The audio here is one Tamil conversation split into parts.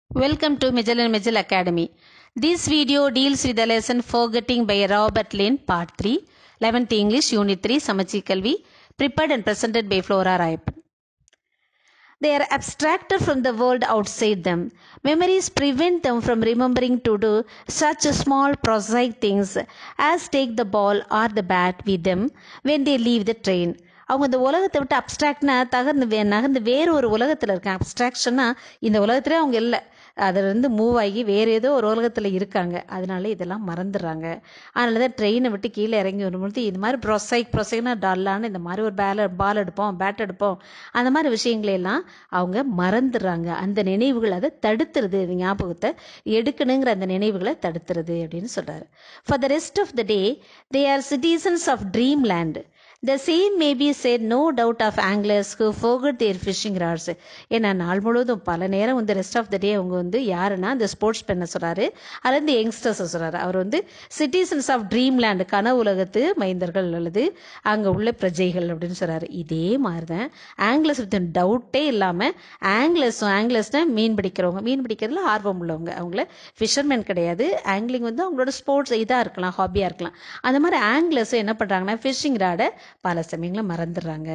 Welcome to Mitchell and Mitchell Academy. This video deals with the lesson Forgetting by Robert Lynn, Part 3, 11th English, Unit 3, Samachi Kalvi, prepared and presented by Flora Rayappan. They are abstracted from the world outside them. Memories prevent them from remembering to do such small prosaic things as take the ball or the bat with them when they leave the train. அவங்க இந்த உலகத்தை விட்டு அப்ட்ராக்ட்னா தகர்ந்து வே நகர்ந்து வேறு ஒரு உலகத்தில் இருக்காங்க அப்ட்ராக்ஷன்னா இந்த உலகத்திலே அவங்க இல்லை அதிலிருந்து மூவ் ஆகி வேறு ஏதோ ஒரு உலகத்தில் இருக்காங்க அதனால இதெல்லாம் மறந்துடுறாங்க அதனால தான் ட்ரெயினை விட்டு கீழே இறங்கி வரும்பொழுது இந்த மாதிரி ப்ரொசைக் ப்ரொசைக்னா டல்லான்னு இந்த மாதிரி ஒரு பேல பால் எடுப்போம் பேட் எடுப்போம் அந்த மாதிரி விஷயங்களையெல்லாம் அவங்க மறந்துடுறாங்க அந்த நினைவுகள் அதை தடுத்துருது இந்த ஞாபகத்தை எடுக்கணுங்கிற அந்த நினைவுகளை தடுத்துருது அப்படின்னு சொல்கிறாரு for the rest of the day they are citizens of dream land the same may be said no doubt of anglers who forgot their fishing rods ஏன்னா நாள் முழுவதும் பல நேரம் வந்து ரெஸ்ட் ஆஃப் த டே அவங்க வந்து யாருன்னா இந்த ஸ்போர்ட்ஸ் பெண்ணை சொல்கிறாரு அதில் இந்த யங்ஸ்டர்ஸை சொல்கிறாரு அவர் வந்து சிட்டிசன்ஸ் ஆஃப் ட்ரீம் லேண்ட் கனவு உலகத்து மைந்தர்கள் அல்லது அங்கே உள்ள பிரஜைகள் அப்படின்னு சொல்கிறாரு இதே மாதிரி தான் ஆங்கிலஸ் வித் டவுட்டே இல்லாமல் ஆங்கிலஸும் ஆங்கிலஸ்னால் மீன் பிடிக்கிறவங்க மீன் பிடிக்கிறதுல ஆர்வம் உள்ளவங்க அவங்கள ஃபிஷர்மேன் கிடையாது ஆங்கிலிங் வந்து அவங்களோட ஸ்போர்ட்ஸ் இதாக இருக்கலாம் ஹாபியாக இருக்கலாம் அந்த மாதிரி ஆங்கிலஸும் என்ன பண்ணுறாங்கன்னா ஃபிஷிங் ராடை பல சமயங்களில் மறந்துடுறாங்க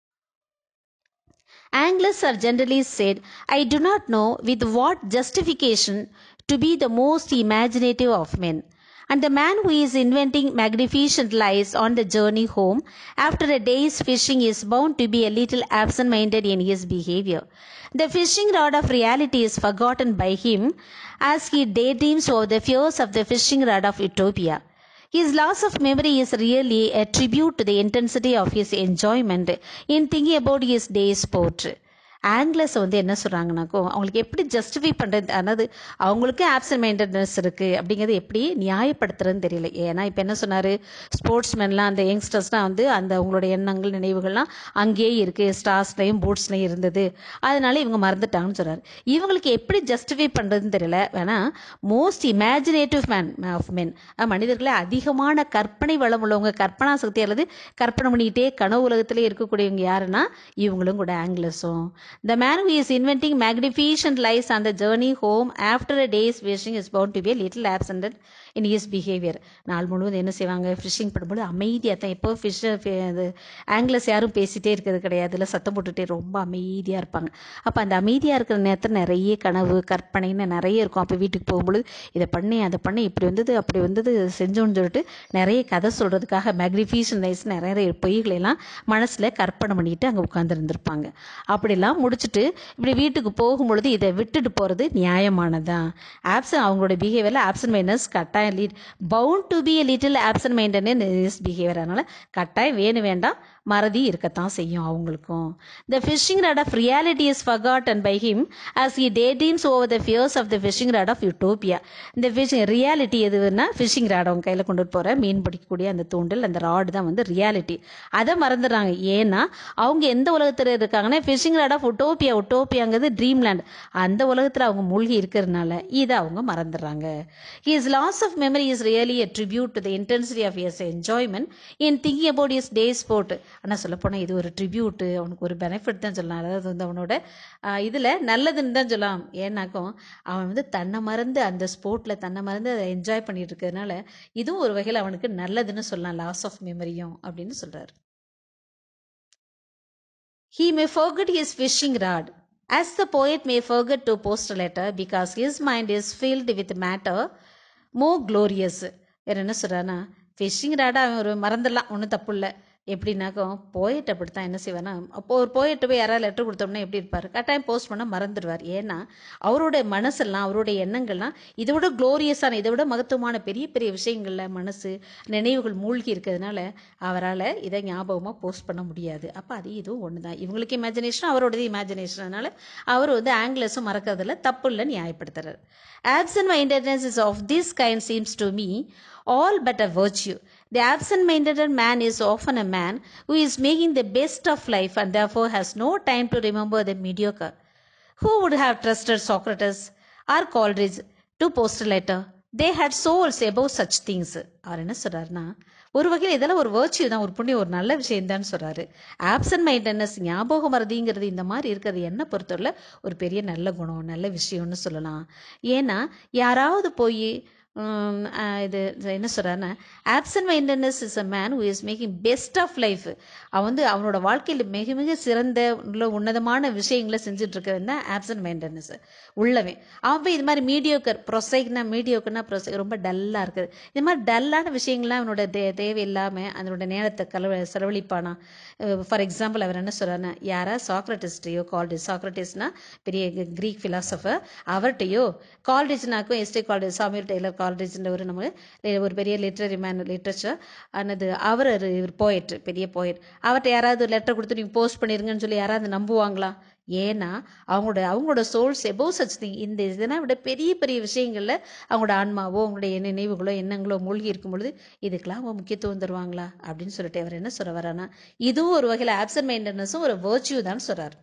Anglers are generally said, I do not know with what justification, to be the most imaginative of men. And the man who is inventing magnificent lies on the journey home after a day's fishing is bound to be a little absent minded in his behavior. The fishing rod of reality is forgotten by him as he daydreams over the fears of the fishing rod of utopia. His loss of memory is really a tribute to the intensity of his enjoyment in thinking about his day's sport. ஆங்கிலஸ் வந்து என்ன சொல்கிறாங்கனாக்கோ அவங்களுக்கு எப்படி ஜஸ்டிஃபை பண்ணுறது அதாவது அவங்களுக்கே ஆப்சன்ட் மைண்டட்னஸ் இருக்குது அப்படிங்கிறது எப்படி நியாயப்படுத்துறதுன்னு தெரியல ஏன்னா இப்போ என்ன சொன்னார் ஸ்போர்ட்ஸ்மேன்லாம் அந்த யங்ஸ்டர்ஸ்லாம் வந்து அந்த அவங்களோட எண்ணங்கள் நினைவுகள்லாம் அங்கேயே இருக்குது ஸ்டார்ஸ்லையும் பூட்ஸ்லையும் இருந்தது அதனால இவங்க மறந்துட்டாங்கன்னு சொல்கிறார் இவங்களுக்கு எப்படி ஜஸ்டிஃபை பண்ணுறதுன்னு தெரியல வேணா most imaginative man of men மனிதர்களை அதிகமான கற்பனை வளம் உள்ளவங்க கற்பனா சக்தி அல்லது கற்பனை பண்ணிக்கிட்டே கனவு உலகத்திலே இருக்கக்கூடியவங்க யாருன்னா இவங்களும் கூட ஆங்கிலஸும் The man who is inventing magnificent lies on the journey home after a day's fishing is bound to be a little absent in his behavior. நாள் முழுவதும் என்ன செய்வாங்க ஃபிஷிங் பண்ணும்போது அமைதியாக தான் எப்போ ஃபிஷ் இது ஆங்கிலஸ் யாரும் பேசிகிட்டே இருக்கிறது கிடையாது இல்லை சத்தம் போட்டுகிட்டே ரொம்ப அமைதியாக இருப்பாங்க அப்போ அந்த அமைதியாக இருக்கிற நேரத்தில் நிறைய கனவு கற்பனைன்னு நிறைய இருக்கும் அப்போ வீட்டுக்கு போகும்பொழுது இதை பண்ணி அதை பண்ணி இப்படி வந்தது அப்படி வந்தது செஞ்சோன்னு சொல்லிட்டு நிறைய கதை சொல்கிறதுக்காக மேக்னிஃபிஷன் லைஸ் நிறைய பொய்களெல்லாம் மனசில் கற்பனை பண்ணிட்டு அங்கே உட்காந்துருந்துருப்பாங்க அப்படிலாம் முடிச்சுட்டு இப்படி வீட்டுக்கு போகும்பொழுது இதை விட்டுட்டு போகிறது நியாயமானதான் ஆப்சன் அவங்களோட பிஹேவியரில் ஆப்சன்ட் மைண்டஸ் கட்டாயம் lead bound to be a little absent minded is behaviour அதனால் கட்டாயம் வேணும் வேண்டாம் மறதி இருக்கத்தான் செய்யும் அவங்களுக்கும் the fishing rod of reality is forgotten by him as he day dreams over the fears of the fishing rod of utopia இந்த ஃபிஷிங் ரியாலிட்டி எதுன்னா ஃபிஷிங் ராட் அவங்க கையில் கொண்டு போகிற மீன் பிடிக்கக்கூடிய அந்த தூண்டில் அந்த ராடு தான் வந்து ரியாலிட்டி அதை மறந்துடுறாங்க ஏன்னா அவங்க எந்த உலகத்தில் இருக்காங்கன்னா ஃபிஷிங் ராட் ஆஃப் உட்டோப்பியா உட்டோப்பியாங்கிறது ட்ரீம் லேண்ட் அந்த உலகத்தில் அவங்க மூழ்கி இருக்கிறதுனால இதை அவங்க மறந்துடுறாங்க his loss of memory is really a tribute to the intensity of years enjoyment in thinking about is day sport ஆனால் சொல்லப்போனால் இது ஒரு ட்ரிபியூட்டு அவனுக்கு ஒரு பெனிஃபிட் தான் சொல்லலாம் அதாவது வந்து அவனோட இதில் நல்லதுன்னு தான் சொல்லலாம் ஏன்னாக்கும் அவன் வந்து தன்னை மறந்து அந்த ஸ்போர்ட்டில் தன்னை மறந்து அதை என்ஜாய் பண்ணிட்டு இருக்கிறதுனால இதுவும் ஒரு வகையில் அவனுக்கு நல்லதுன்னு சொல்லலாம் லாஸ் ஆஃப் மெமரியும் அப்படின்னு சொல்கிறார் He may forget his fishing rod, as the poet may forget to post a letter because his mind is filled with matter more glorious. வேறு என்ன சொல்கிறான்னா ஃபிஷ்ஷிங் ராடா அவன் ஒரு மறந்துடலாம் ஒன்றும் தப்பு இல்லை எப்படின்னாக்கோ போயிட்டு அப்படித்தான் என்ன செய்வானா அப்போ ஒரு போயிட்டு போய் யாராவது லெட்டர் கொடுத்தோம்னா எப்படி இருப்பார் கட்டாயம் போஸ்ட் பண்ண மறந்துடுவார் ஏன்னா அவருடைய மனசெல்லாம் அவருடைய எண்ணங்கள்லாம் இதை விட குளோரியஸான இதை விட மகத்துவமான பெரிய பெரிய விஷயங்களில் மனசு நினைவுகள் மூழ்கி இருக்கிறதுனால அவரால் இதை ஞாபகமாக போஸ்ட் பண்ண முடியாது அப்போ அது இதுவும் ஒன்று தான் இவங்களுக்கு இமேஜினேஷன் அவரோடது இமேஜினேஷன் அதனால் அவர் வந்து ஆங்கிலஸும் மறக்கிறதுல தப்பு இல்லை நியாயப்படுத்துறாரு absent mindedness is of this kind seems to me all but a virtue. The absent minded man is often a man who is making the best of life and therefore has no time to remember the mediocre. Who would have trusted Socrates or Coleridge to post a letter? They had souls above such things. அவர் என்ன சொல்றாருன்னா ஒரு வகையில் இதெல்லாம் ஒரு வேர்ச்சியூ தான் ஒரு புண்ணியம் ஒரு நல்ல விஷயம் தான் சொல்றாரு ஆப்சன்ட் மைண்டட்னஸ் ஞாபகம் மறதிங்கிறது இந்த மாதிரி இருக்கிறது என்ன பொறுத்தவரை ஒரு பெரிய நல்ல குணம் நல்ல விஷயம்னு சொல்லலாம் ஏன்னா யாராவது போய் உம், ஆஹ் இது இது என்ன சொல்றாருன்னா absent mindedness is a man who is making best of life அவன் வந்து அவனோட வாழ்க்கையில் மிக மிக சிறந்த உள்ள உன்னதமான விஷயங்களை செஞ்சுட்டு இருக்கவன் தான் ஆப்சன்ட் மைண்டட்னஸ் உள்ளவன் அவன் போய் இது மாதிரி மீடியோக்கர் ப்ரொசைக்னா மீடியோக்கர்னா ப்ரொசைக் ரொம்ப டல்லாக இருக்குது இது மாதிரி டல்லான விஷயங்கள்லாம் அவனோட தே தேவையில்லாமல் அதனோட நேரத்தை கலவ செலவழிப்பானா ஃபார் எக்ஸாம்பிள் அவர் என்ன சொல்றாருன்னா யாரா சாக்ரட்டிஸ்டையோ கால்டு சாக்ரட்டிஸ்னா பெரிய கிரீக் ஃபிலாசபர் அவர்கிட்டயோ கால்டேஜ்னாக்கும் எஸ்டே கால்டேஜ் சாமியல் டெய்லர் கால்டேஜ்ன்ற ஒரு நம்ம ஒரு பெரிய லிட்ரரி மேன் லிட்ரேச்சர் ஆனது அவர் ஒரு போயட் பெரிய போயட் அவர்கிட்ட யாராவது லெட்டர் கொடுத்து நீங்கள் போஸ்ட் பண்ணிருங்கன்னு சொல்லி யாராவது நம்புவாங்களா ஏன்னா அவங்களோட அவங்களோட சோல்ஸ் எபோவ் சச் திங் இந்த இதெல்லாம் விட பெரிய பெரிய விஷயங்கள்ல அவங்களோட ஆன்மாவோ அவங்களுடைய நினைவுகளோ எண்ணங்களோ மூழ்கி இருக்கும் பொழுது இதுக்கெல்லாம் அவங்க முக்கியத்துவம் தருவாங்களா அப்படின்னு சொல்லிட்டு அவர் என்ன சொல்ல வரானா இதுவும் ஒரு வகையில் ஆப்சன்ட் மைண்டட்னஸும் ஒரு வேர்ச்சியூ தான் சொல்றாரு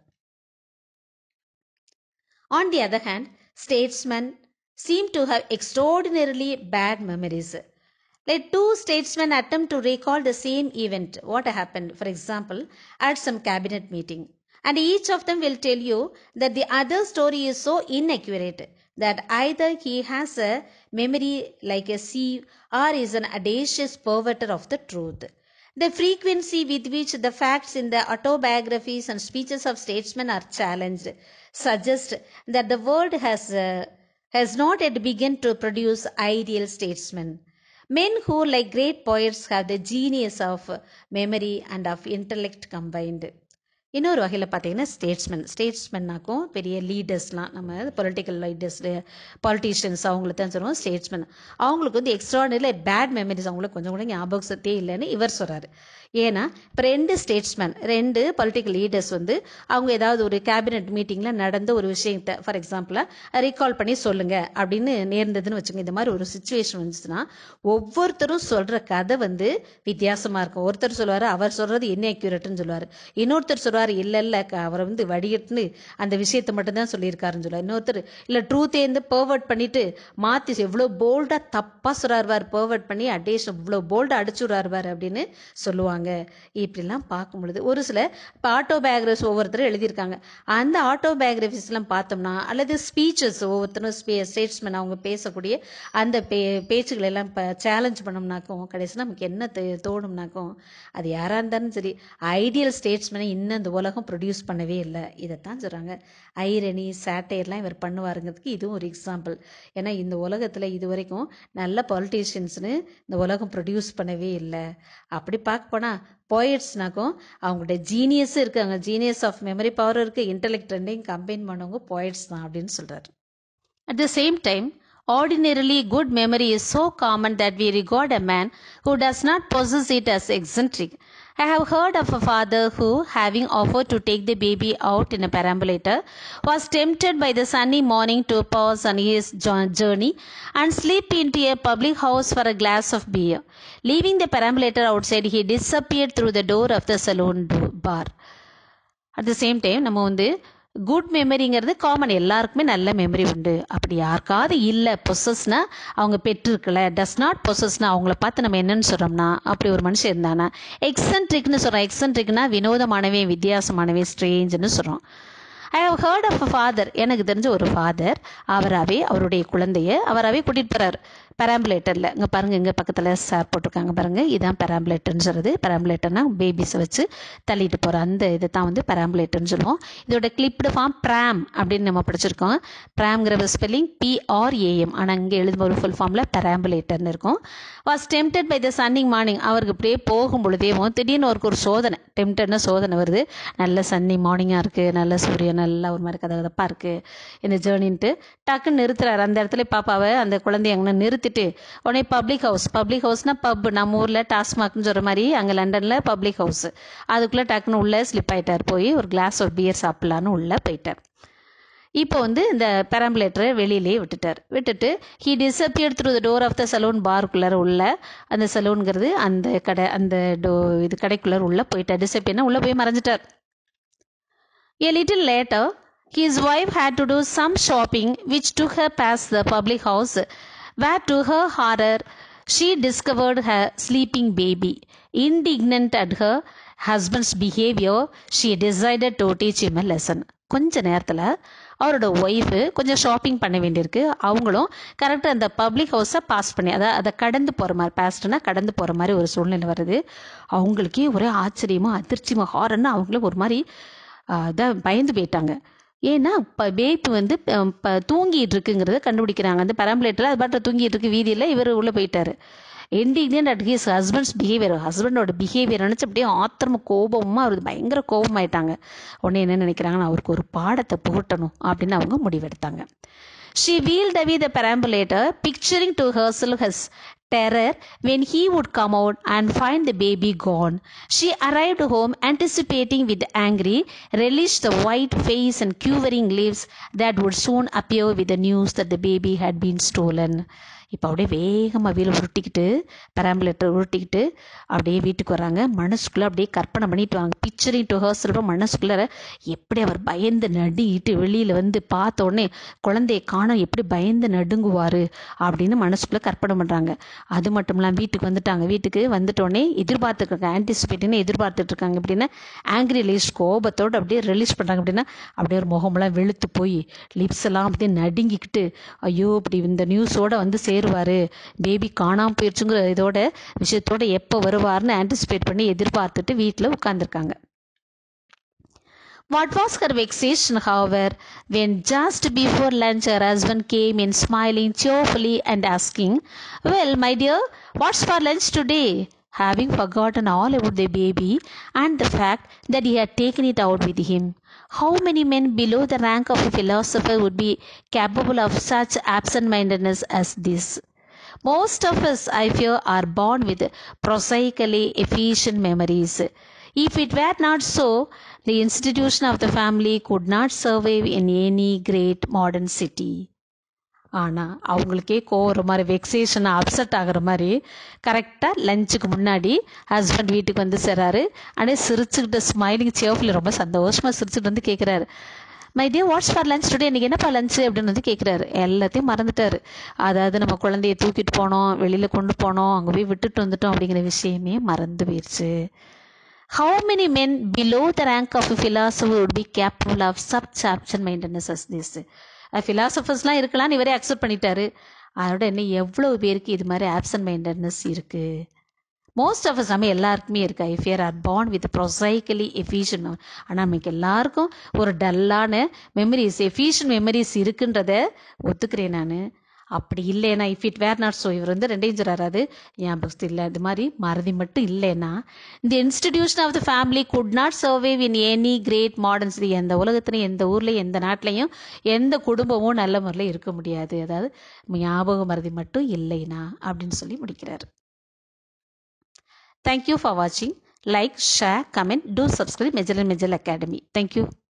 On the other hand, statesmen seem to have extraordinarily bad memories. Let two statesmen attempt to recall the same event, what happened, for example, at some cabinet meeting. And each of them will tell you that the other story is so inaccurate that either he has a memory like a sieve or is an audacious perverter of the truth. The frequency with which the facts in the autobiographies and speeches of statesmen are challenged suggests that the world has, uh, has not yet begun to produce ideal statesmen. Men who, like great poets, have the genius of memory and of intellect combined. இன்னொரு வகையில் பார்த்தீங்கன்னா ஸ்டேட்ஸ்மென் ஸ்டேட்ஸ்மென்னாக்கும் பெரிய லீடர்ஸ்லாம் நம்ம பொலிட்டிக்கல் லீடர்ஸ் பாலிட்டிஷியன்ஸ் அவங்களுக்கு தான் சொல்லுவோம் ஸ்டேட்ஸ்மென் அவங்களுக்கு வந்து எக்ஸ்ட்ராடனரியில் பேட் மெமரிஸ் அவங்களுக்கு கொஞ்சம் கூட ஞாபக சக்தியே இல்லைன்னு இவர் சொல்கிறாரு ஏன்னா இப்போ ரெண்டு ஸ்டேட்ஸ்மேன் ரெண்டு பொலிட்டிக்கல் லீடர்ஸ் வந்து அவங்க ஏதாவது ஒரு கேபினெட் மீட்டிங்கில் நடந்த ஒரு விஷயத்தை ஃபார் எக்ஸாம்பிளாக ரீகால் பண்ணி சொல்லுங்க அப்படின்னு நேர்ந்ததுன்னு வச்சுங்க இந்த மாதிரி ஒரு சுச்சுவேஷன் வந்துச்சுன்னா ஒவ்வொருத்தரும் சொல்கிற கதை வந்து வித்தியாசமாக இருக்கும் ஒருத்தர் சொல்லுவார் அவர் சொல்கிறது என்ன அக்யூரேட்னு சொல்லுவார் இன்னொருத்தர் சொல்லுவார் இல்லை இல்லை அவரை வந்து வடிகட்டுன்னு அந்த விஷயத்தை மட்டும்தான் சொல்லியிருக்காருன்னு சொல்லுவார் இன்னொருத்தர் இல்லை ட்ரூத்தே வந்து பர்வர்ட் பண்ணிட்டு மாற்றி எவ்வளோ போல்டாக தப்பாக சொல்கிறாருவார் பர்வர்ட் பண்ணி அடேஷன் இவ்வளோ போல்டாக அடிச்சுடுறாருவார் அப்படின்னு சொல்லுவாங்க இப்படிலாம் பார்க்கும் பொழுது ஒரு சில இப்போ ஆட்டோ பயோகிராஃபிஸ் ஒவ்வொருத்தரும் எழுதியிருக்காங்க அந்த ஆட்டோ பயோகிராஃபிஸ்லாம் பார்த்தோம்னா அல்லது ஸ்பீச்சஸ் ஒவ்வொருத்தரும் ஸ்பே ஸ்டேட்ஸ்மேன் அவங்க பேசக்கூடிய அந்த பே பேச்சுகளை எல்லாம் இப்போ சேலஞ்ச் பண்ணோம்னாக்கும் கடைசியில் நமக்கு என்ன தே- தோணும்னாக்கும் அது யாராக இருந்தாலும் சரி ஐடியல் ஸ்டேட்ஸ்மேனை இன்னும் இந்த உலகம் ப்ரொடியூஸ் பண்ணவே இல்லை இதைத்தான் சொல்கிறாங்க ஐரணி சேட்டையர்லாம் இவர் பண்ணுவாருங்கிறதுக்கு இதுவும் ஒரு எக்ஸாம்பிள் ஏன்னா இந்த உலகத்தில் இது வரைக்கும் நல்ல பாலிட்டிஷியன்ஸ்னு இந்த உலகம் ப்ரொடியூஸ் பண்ணவே இல்லை அப்படி பார்க்க போனால் போயட்ஸ்னாக்கும் அவங்களோட ஜீனியஸ் இருக்காங்க ஜீனியஸ் ஆஃப் மெமரி பவர் இருக்குது இன்டெலெக்ட் ரெண்டையும் கம்பைன் பண்ணவங்க போயட்ஸ் தான் அப்படின்னு சொல்கிறாரு At the same time, ordinarily good memory is so common that we regard a man who does not possess it as eccentric. I have heard of a father who, having offered to take the baby out in a perambulator, was tempted by the sunny morning to pause on his jo- journey and slip into a public house for a glass of beer. Leaving the perambulator outside, he disappeared through the door of the saloon do- bar. At the same time நம்ம வந்து குட் மெமரிங்கிறது காமன் எல்லாருக்குமே நல்ல மெமரி உண்டு அப்படி யாருக்காவது இல்லை பொசஸ்னா அவங்க பெற்றிருக்கல டஸ் நாட் பொசஸ்னா அவங்கள பார்த்து நம்ம என்னன்னு சொல்கிறோம்னா அப்படி ஒரு மனுஷன் இருந்தானா எக்ஸன்ட்ரிக்னு சொல்கிறோம் எக்ஸன்ட்ரிக்னா வினோதமானவே வித்தியாசமானவே ஸ்ட்ரேஞ்சுன்னு சொல்கிறோம் I have heard of a father எனக்கு தெரிஞ்ச ஒரு ஃபாதர் அவராகவே அவருடைய குழந்தைய அவராகவே கூட்டிகிட்டு போகிறார் பெராம்புலேட்டரில் இங்கே பாருங்கள் இங்கே பக்கத்தில் சார் போட்டிருக்காங்க பாருங்கள் இதுதான் பெராம்புலேட்டர்னு சொல்கிறது பெராம்புலேட்டர்னா பேபிஸை வச்சு தள்ளிட்டு போகிற அந்த இதை தான் வந்து பெராம்புலேட்டர்னு சொல்லுவோம் இதோட கிளிப்டு ஃபார்ம் ப்ராம் அப்படின்னு நம்ம படிச்சிருக்கோம் ப்ராம்ங்கிற ஸ்பெல்லிங் பிஆர்ஏஎம் ஆனால் இங்கே எழுதும் ஒரு ஃபுல் ஃபார்மில் பெராம்புலேட்டர்னு இருக்கும் was tempted by the sunny morning அவருக்கு இப்படியே போகும் பொழுதேவும் திடீர்னு அவருக்கு ஒரு சோதனை டெம்டட்னா சோதனை வருது நல்ல சன்னி மார்னிங்காக இருக்குது நல்ல சூரியன் நல்லா ஒரு மாதிரி கதகதப்பாக இருக்குது இந்த ஜேர்னின்ட்டு டக்குன்னு நிறுத்துறாரு அந்த இடத்துல பாப்பாவை அந்த குழந்தைய அங்கே நிறுத்திட்டு உடனே பப்ளிக் ஹவுஸ் பப்ளிக் ஹவுஸ்னா பப் நம்ம ஊரில் டாஸ்மாக்னு சொல்கிற மாதிரி அங்கே லண்டனில் பப்ளிக் ஹவுஸ் அதுக்குள்ளே டக்குன்னு உள்ளே ஸ்லிப் ஆயிட்டார் போய் ஒரு கிளாஸ் ஒரு பியர் சாப்பிட்லான்னு உள்ளே போயிட்டார் இப்போ வந்து இந்த பெரம்புலேட்டரை வெளியிலே விட்டுட்டார் விட்டுட்டு he disappeared through the door of the saloon பார்க்குள்ளார உள்ள அந்த சலூன்கிறது அந்த கடை அந்த டோ இது கடைக்குள்ளார உள்ள போயிட்டார் டிசப்பியர்னா உள்ளே போய் மறைஞ்சிட்டார் A little later, his wife had to do some shopping which took her past the public house, where to her horror, she discovered her sleeping baby. Indignant at her husband's behavior, she decided to teach him a lesson. கொஞ்ச நேரத்தில் அவரோட ஒய்ஃபு கொஞ்சம் ஷாப்பிங் பண்ண வேண்டியிருக்கு அவங்களும் கரெக்டாக அந்த பப்ளிக் ஹவுஸை பாஸ் பண்ணி அதை அதை கடந்து போகிற மாதிரி பாஸ்ட்னா கடந்து போகிற மாதிரி ஒரு சூழ்நிலை வருது அவங்களுக்கே ஒரே ஆச்சரியமும் அதிர்ச்சியுமா ஹாரன்னு அவங்களும் ஒரு மாதிரி இதாக பயந்து போயிட்டாங்க ஏன்னா இப்போ பேபி வந்து இப்போ தூங்கிட்டு இருக்குங்கிறத கண்டுபிடிக்கிறாங்க அந்த பெரம்புலேட்டில் அது பாட்டில் தூங்கிட்டு இருக்கு வீதியில் இவர் உள்ளே போயிட்டாரு indignant at his husband's behaviour ஹஸ்பண்டோட பிஹேவியர் நினச்சி அப்படியே ஆத்திரம கோபமாக அவருக்கு பயங்கர கோபமாயிட்டாங்க உடனே என்ன நினைக்கிறாங்கன்னா அவருக்கு ஒரு பாடத்தை புகட்டணும் அப்படின்னு அவங்க முடிவெடுத்தாங்க She wheeled away the perambulator, picturing to herself his terror when he would come out and find the baby gone. She arrived home anticipating with angry relish the white face and quivering lips that would soon appear with the news that the baby had been stolen. இப்போ அப்படியே வேகமாக வீலை உருட்டிக்கிட்டு பெராம்புலேட்டர் உருட்டிக்கிட்டு அப்படியே வீட்டுக்கு வராங்க மனசுக்குள்ளே அப்படியே கற்பனை பண்ணிட்டு வாங்க பிக்சரிங் டு ஹர்சல்ஃபும் மனசுக்குள்ளே எப்படி அவர் பயந்து நடுங்கிட்டு வெளியில் வந்து பார்த்த உடனே குழந்தைய காணோம் எப்படி பயந்து நடுங்குவார் அப்படின்னு மனசுக்குள்ளே கற்பனை பண்ணுறாங்க அது மட்டும் இல்லாமல் வீட்டுக்கு வந்துட்டாங்க வீட்டுக்கு வந்துட்டோடனே எதிர்பார்த்துருக்காங்க ஆன்டிசிபேட்டுன்னு எதிர்பார்த்துட்டு இருக்காங்க அப்படின்னா ஆங்கிரி ரிலீஸ் கோபத்தோடு அப்படியே ரிலீஸ் பண்ணுறாங்க அப்படின்னா அப்படியே ஒரு முகமெல்லாம் வெளுத்து போய் லிப்ஸ் எல்லாம் அப்படியே நடுங்கிக்கிட்டு ஐயோ இப்படி இந்த நியூஸோட வந்து சேருவார் பேபி காணாமல் போயிடுச்சுங்கிற இதோட விஷயத்தோட எப்போ வருவார்னு ஆன்டிசிபேட் பண்ணி எதிர்பார்த்துட்டு வீட்டில் உட்காந்துருக்காங்க What was her vexation, however, when just before lunch her husband came in smiling cheerfully and asking, Well, my dear, what's for lunch today? Having forgotten all about the baby and the fact that he had taken it out with him. How many men below the rank of a philosopher would be capable of such absent mindedness as this? Most of us, I fear, are born with prosaically efficient memories. If it were not so, the institution of the family could not survive in any great modern city. ஆனால் அவங்களுக்கே கோவற மாதிரி வெக்ஸேஷன் அப்செட் ஆகிற மாதிரி கரெக்டாக லஞ்சுக்கு முன்னாடி ஹஸ்பண்ட் வீட்டுக்கு வந்து சேராரு ஆனால் சிரிச்சுக்கிட்ட ஸ்மைலிங் சேஃபில் ரொம்ப சந்தோஷமாக சிரிச்சுட்டு வந்து கேட்குறாரு my dear what's for lunch today இன்றைக்கி என்னப்பா லஞ்சு அப்படின்னு வந்து கேட்குறாரு எல்லாத்தையும் மறந்துட்டாரு அதாவது நம்ம குழந்தைய தூக்கிட்டு போனோம் வெளியில் கொண்டு போனோம் அங்கே போய் விட்டுட்டு வந்துட்டோம் அப்படிங்கிற விஷயமே மறந்து போயிடுச்சு How many men below the rank of a philosopher would be capable of such absent mindedness as this? ஃபிலாசபர்ஸ்லாம் இருக்கலாம்னு இவரே அக்செப்ட் பண்ணிட்டாரு அதோட என்ன எவ்வளோ பேருக்கு இது மாதிரி ஆப்சன்ட் மைண்டட்னஸ் இருக்கு மோஸ்ட் ஆஃப் அஸ் நம்ம எல்லாருக்குமே இருக்கு I fear are born with prosaically efficient ஆனால் நமக்கு எல்லாருக்கும் ஒரு டல்லான மெமரிஸ் எஃபிஷியன் மெமரிஸ் இருக்குன்றத ஒத்துக்கிறேன் நான் அப்படி இல்லைன்னா if it were not so இவர் வந்து ரெண்டையும் சொல்றாரு ஞாபகத்து இல்லை இது மாதிரி மறதி மட்டும் இல்லைன்னா இந்த institution of the family could not survive in any great modern city எந்த உலகத்துலையும் எந்த ஊர்லையும் எந்த நாட்டிலையும் எந்த குடும்பமும் நல்ல முறையில் இருக்க முடியாது அதாவது ஞாபக மறதி மட்டும் இல்லைனா அப்படின்னு சொல்லி முடிக்கிறார் தேங்க்யூ ஃபார் வாட்சிங் like share comment to subscribe மெஜல் மெஜல் அகாடமி தேங்க்யூ